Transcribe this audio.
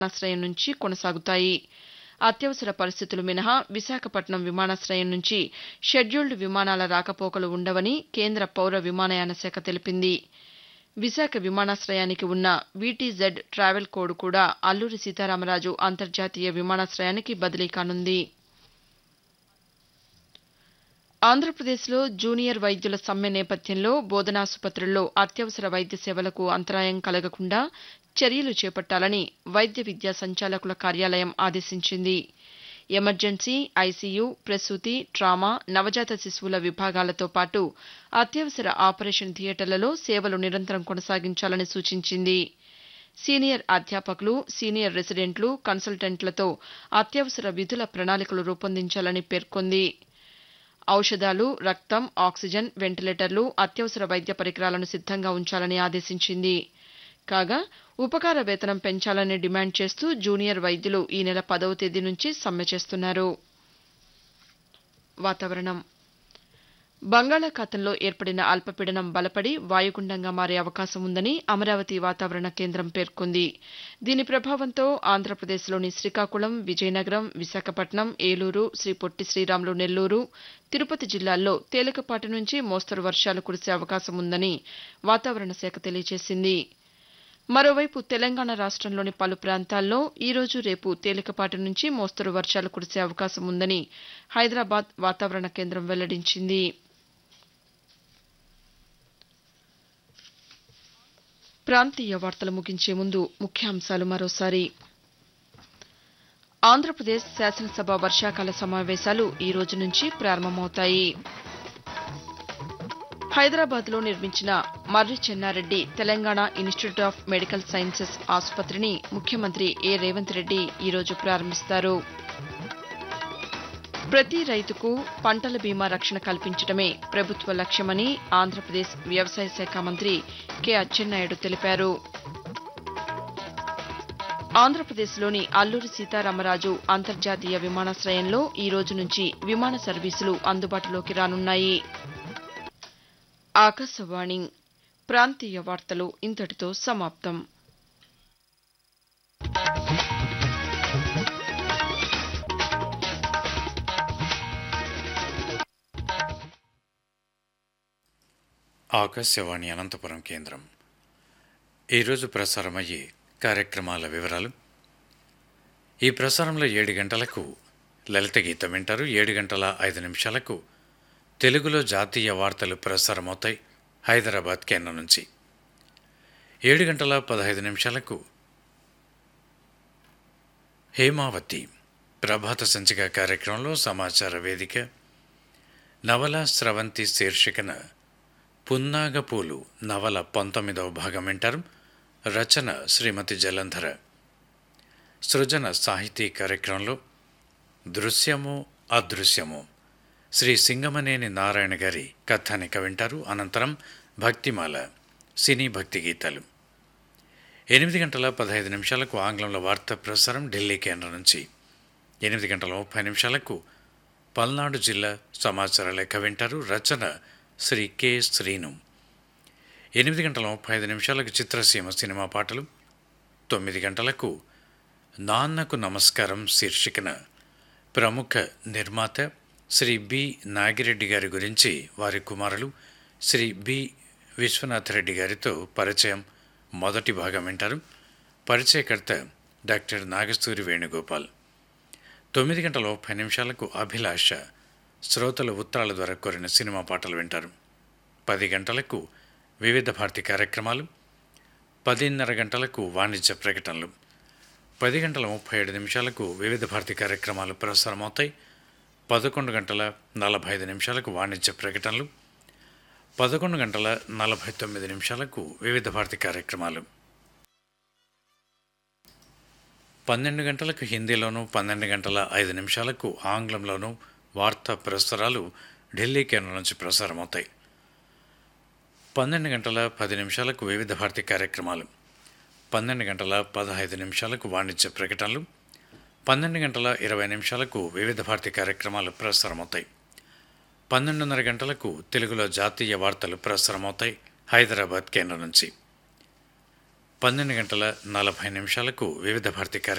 విమానాశ్రయం నుంచి కొనసాగుతాయి అత్యవసర పరిస్థితులు మినహా విశాఖపట్నం విమానాశ్రయం నుంచి షెడ్యూల్డ్ విమానాల రాకపోకలు ఉండవని కేంద్ర పౌర విమానయాన శాఖ తెలిపింది విశాఖ విమానాశ్రయానికి ఉన్న వీటీజెడ్ ట్రావెల్ కోడ్ కూడా అల్లూరి సీతారామరాజు అంతర్జాతీయ విమానాశ్రయానికి బదిలీ కానుంది ఆంధ్రప్రదేశ్లో జూనియర్ వైద్యుల సమ్మె నేపథ్యంలో బోధనాసుపత్రుల్లో అత్యవసర వైద్య సేవలకు అంతరాయం కలగకుండా చర్యలు చేపట్టాలని వైద్య విద్యా సంచాలకుల కార్యాలయం ఆదేశించింది ఎమర్జెన్సీ ఐసీయూ ప్రసూతి ట్రామా నవజాత శిశువుల విభాగాలతో పాటు అత్యవసర ఆపరేషన్ థియేటర్లలో సేవలు నిరంతరం కొనసాగించాలని సూచించింది సీనియర్ అధ్యాపకులు సీనియర్ రెసిడెంట్లు కన్సల్టెంట్లతో అత్యవసర విధుల ప్రణాళికలు రూపొందించాలని పేర్కొంది ఔషధాలు రక్తం ఆక్సిజన్ వెంటిలేటర్లు అత్యవసర వైద్య పరికరాలను సిద్దంగా ఉంచాలని ఆదేశించింది కాగా ఉపకార వేతనం పెంచాలని డిమాండ్ చేస్తూ జూనియర్ వైద్యులు ఈ నెల పదవ తేదీ నుంచి సమ్మె చేస్తున్నారు వాతావరణం బంగాళాఖాతంలో ఏర్పడిన అల్పపీడనం బలపడి వాయుగుండంగా మారే అవకాశం ఉందని అమరావతి వాతావరణ కేంద్రం పేర్కొంది దీని ప్రభావంతో ఆంధ్రప్రదేశ్లోని శ్రీకాకుళం విజయనగరం విశాఖపట్నం ఏలూరు శ్రీ పొట్టి శ్రీరాములు నెల్లూరు తిరుపతి జిల్లాల్లో తేలికపాటి నుంచి మోస్తరు వర్షాలు కురిసే అవకాశం ఉందని వాతావరణ శాఖ తెలియజేసింది మరోవైపు తెలంగాణ రాష్టంలోని పలు ప్రాంతాల్లో ఈ రోజు రేపు తేలికపాటి నుంచి మోస్తరు వర్షాలు కురిసే అవకాశం ఉందని హైదరాబాద్ వాతావరణ కేంద్రం వెల్లడించింది ప్రాంతీయ వార్తలు ముగించే ముందు ముఖ్యాంశాలు మరోసారి ఆంధ్రప్రదేశ్ శాసనసభ వర్షాకాల సమావేశాలు ఈ రోజు నుంచి ప్రారంభమవుతాయి హైదరాబాద్లో నిర్మించిన Marri Chennareddy Telangana institute of medical sciences ఆసుపత్రిని ముఖ్యమంత్రి ఏ రేవంత్ రెడ్డి ఈరోజు ప్రారంభిస్తారు ప్రతి రైతుకు పంటల బీమా రక్షణ కల్పించడమే ప్రభుత్వ లక్ష్యమని ఆంధ్రప్రదేశ్ వ్యవసాయ శాఖ మంత్రి కె అచ్చెన్నాయుడు తెలిపారు ఆంధ్రప్రదేశ్లోని అల్లూరి సీతారామరాజు అంతర్జాతీయ విమానాశ్రయంలో ఈ రోజు నుంచి విమాన సర్వీసులు అందుబాటులోకి రానున్నాయి ఆకాశవాణి ప్రాంతీయ వార్తలు ఇంతటితో సమాప్తం ఆకాశవాణి అనంతపురం కేంద్రం ఈరోజు ప్రసారమయ్యే కార్యక్రమాల వివరాలు ఈ ప్రసారంలో ఏడు గంటలకు లలిత గీతం వింటారు ఏడు గంటల ఐదు నిమిషాలకు తెలుగులో జాతీయ వార్తలు ప్రసారమవుతాయి హైదరాబాద్ కేంద్రం నుంచి ఏడు గంటల పదహైదు నిమిషాలకు హేమావతి ప్రభాత సంచిక కార్యక్రమంలో సమాచార వేదిక నవల స్రవంతి శీర్షికన పున్నాగపూలు నవల పంతొమ్మిదవ భాగం వింటారు రచన శ్రీమతి జలంధర సృజన సాహితీ కార్యక్రమంలో దృశ్యము అదృశ్యము శ్రీ సింగమనేని నారాయణ గారి కథానిక వింటారు అనంతరం భక్తిమాల సినీ భక్తి గీతాలు ఎనిమిది గంటల పదహైదు నిమిషాలకు ఆంగ్లంలో వార్తా ప్రసారం ఢిల్లీ కేంద్రం నుంచి ఎనిమిది గంటల ముప్పై నిమిషాలకు పల్నాడు జిల్లా సమాచార లేఖ వింటారు రచన శ్రీ కె శ్రీను ఎనిమిది గంటల ముప్పై ఐదు నిమిషాలకు చిత్రసీమ సినిమా పాటలు తొమ్మిది గంటలకు నాన్నకు నమస్కారం శీర్షికన ప్రముఖ నిర్మాత శ్రీ బి నాగిరెడ్డి గారి గురించి వారి కుమారులు శ్రీ బి విశ్వనాథరెడ్డి గారితో పరిచయం మొదటి భాగం వింటారు పరిచయకర్త డాక్టర్ నాగస్తూరి వేణుగోపాల్ తొమ్మిది గంటల ముప్పై నిమిషాలకు అభిలాష శ్రోతలు ఉత్తరాల ద్వారా కోరిన సినిమా పాటలు వింటారు పది గంటలకు వివిధ భారతి కార్యక్రమాలు పదిన్నర గంటలకు వాణిజ్య ప్రకటనలు పది గంటల ముప్పై ఏడు నిమిషాలకు వివిధ భారతి కార్యక్రమాలు ప్రసారమవుతాయి పదకొండు గంటల నలభై ఐదు నిమిషాలకు వాణిజ్య ప్రకటనలు పదకొండు గంటల నలభై తొమ్మిది నిమిషాలకు వివిధ భారతి కార్యక్రమాలు పన్నెండు గంటలకు హిందీలోను పన్నెండు గంటల ఐదు నిమిషాలకు ఆంగ్లంలోనూ వార్తా ప్రసారాలు ఢిల్లీ కేంద్రం నుంచి ప్రసారమవుతాయి పన్నెండు గంటల పది నిమిషాలకు వివిధ భారతి కార్యక్రమాలు పన్నెండు గంటల పదహైదు నిమిషాలకు వాణిజ్య ప్రకటనలు పన్నెండు గంటల ఇరవై నిమిషాలకు వివిధ భారతి కార్యక్రమాలు ప్రసారమవుతాయి పన్నెండున్నర గంటలకు తెలుగులో జాతీయ వార్తలు ప్రసారమవుతాయి హైదరాబాద్ కేంద్రం నుంచి పన్నెండు గంటల నలభై నిమిషాలకు వివిధ భారతి కార్యక్రమం